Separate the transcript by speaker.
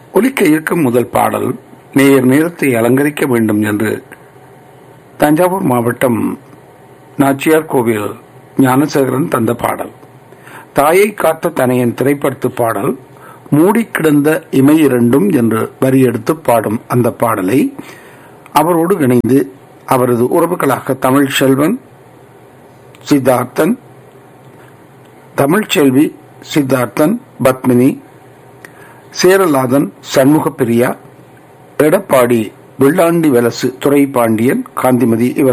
Speaker 1: ஒலிக்க இருக்கும் முதல் பாடல் நேர் நேரத்தை அலங்கரிக்க வேண்டும் என்று தஞ்சாவூர் மாவட்டம் நாச்சியார் கோவில் ஞானசேகரன் தந்த பாடல் தாயை காத்த தனையன் திரைப்படத்து பாடல் மூடி கிடந்த இமை இரண்டும் என்று வரி எடுத்து பாடும் அந்த பாடலை அவரோடு இணைந்து அவரது உறவுகளாக தமிழ் செல்வன் சித்தார்த்தன் தமிழ்ச்செல்வி சித்தார்த்தன் பத்மினி சேரலாதன் சண்முகப்பிரியா எடப்பாடி வெள்ளாண்டி வலசு துறை பாண்டியன் காந்திமதி இவர்